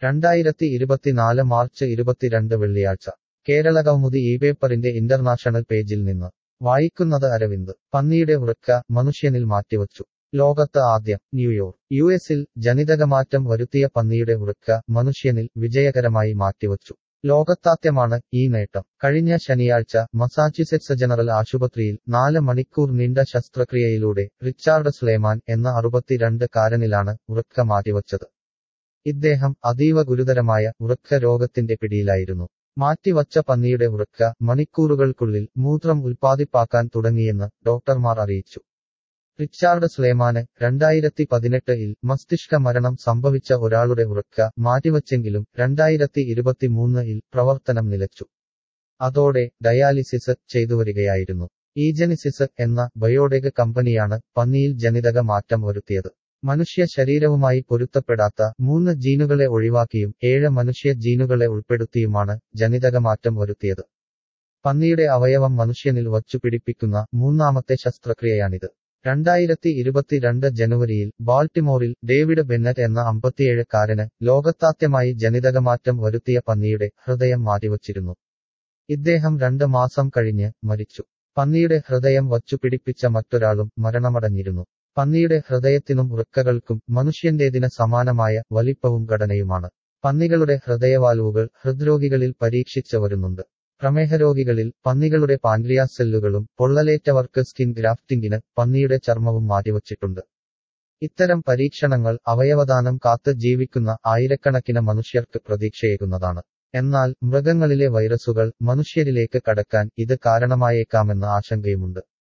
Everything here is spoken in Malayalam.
രണ്ടായിരത്തി ഇരുപത്തിനാല് മാർച്ച് ഇരുപത്തിരണ്ട് വെള്ളിയാഴ്ച കേരള കൗമുദി ഈ പേപ്പറിന്റെ ഇന്റർനാഷണൽ പേജിൽ നിന്ന് വായിക്കുന്നത് അരവിന്ദ് പന്നിയുടെ വൃക്ക മനുഷ്യനിൽ മാറ്റിവച്ചു ലോകത്ത് ആദ്യം ന്യൂയോർക്ക് യു എസിൽ ജനിതകമാറ്റം വരുത്തിയ പന്നിയുടെ വൃക്ക മനുഷ്യനിൽ വിജയകരമായി മാറ്റിവച്ചു ലോകത്താദ്യമാണ് ഈ നേട്ടം കഴിഞ്ഞ ശനിയാഴ്ച മസാച്യുസെറ്റ്സ് ജനറൽ ആശുപത്രിയിൽ നാല് മണിക്കൂർ നീണ്ട ശസ്ത്രക്രിയയിലൂടെ റിച്ചാർഡ് സ്ലേമാൻ എന്ന അറുപത്തിരണ്ട് കാരനിലാണ് വൃക്ക മാറ്റിവച്ചത് ഇദ്ദേഹം അതീവ ഗുരുതരമായ വൃക്ക രോഗത്തിന്റെ പിടിയിലായിരുന്നു മാറ്റിവച്ച പന്നിയുടെ വൃക്ക മണിക്കൂറുകൾക്കുള്ളിൽ മൂത്രം ഉൽപ്പാദിപ്പാക്കാൻ തുടങ്ങിയെന്ന് ഡോക്ടർമാർ അറിയിച്ചു റിച്ചാർഡ് സ്ലേമാന് രണ്ടായിരത്തി പതിനെട്ടിൽ മസ്തിഷ്ക മരണം സംഭവിച്ച ഒരാളുടെ വൃക്ക മാറ്റിവച്ചെങ്കിലും രണ്ടായിരത്തി ഇരുപത്തിമൂന്നിൽ പ്രവർത്തനം നിലച്ചു അതോടെ ഡയാലിസിസ് ചെയ്തുവരികയായിരുന്നു ഈജനിസിസ് എന്ന ബയോടെക് കമ്പനിയാണ് പന്നിയിൽ ജനിതക മാറ്റം വരുത്തിയത് മനുഷ്യ ശരീരവുമായി പൊരുത്തപ്പെടാത്ത മൂന്ന് ജീനുകളെ ഒഴിവാക്കിയും ഏഴ് മനുഷ്യ ജീനുകളെ ഉൾപ്പെടുത്തിയുമാണ് ജനിതകമാറ്റം വരുത്തിയത് പന്നിയുടെ അവയവം മനുഷ്യനിൽ വച്ചു പിടിപ്പിക്കുന്ന മൂന്നാമത്തെ ശസ്ത്രക്രിയയാണിത് രണ്ടായിരത്തി ഇരുപത്തിരണ്ട് ജനുവരിയിൽ ബാൾട്ടിമോറിൽ ഡേവിഡ് ബെന്നറ്റ് എന്ന അമ്പത്തിയേഴുകാരന് ലോകത്താദ്യമായി ജനിതകമാറ്റം വരുത്തിയ പന്നിയുടെ ഹൃദയം മാറ്റിവച്ചിരുന്നു ഇദ്ദേഹം രണ്ട് മാസം കഴിഞ്ഞ് മരിച്ചു പന്നിയുടെ ഹൃദയം വച്ചു പിടിപ്പിച്ച മറ്റൊരാളും മരണമടഞ്ഞിരുന്നു പന്നിയുടെ ഹൃദയത്തിനും വൃക്കകൾക്കും മനുഷ്യന്റേതിന് സമാനമായ വലിപ്പവും ഘടനയുമാണ് പന്നികളുടെ ഹൃദയവാൽവുകൾ ഹൃദ്രോഗികളിൽ പരീക്ഷിച്ചു വരുന്നുണ്ട് പ്രമേഹരോഗികളിൽ പന്നികളുടെ പാൻക്രിയാസ് സെല്ലുകളും പൊള്ളലേറ്റവർക്ക് സ്കിൻ ഗ്രാഫ്റ്റിംഗിന് പന്നിയുടെ ചർമ്മവും മാറ്റിവച്ചിട്ടുണ്ട് ഇത്തരം പരീക്ഷണങ്ങൾ അവയവദാനം കാത്ത് ജീവിക്കുന്ന ആയിരക്കണക്കിന് മനുഷ്യർക്ക് പ്രതീക്ഷയേകുന്നതാണ് എന്നാൽ മൃഗങ്ങളിലെ വൈറസുകൾ മനുഷ്യരിലേക്ക് കടക്കാൻ ഇത് കാരണമായേക്കാമെന്ന ആശങ്കയുമുണ്ട്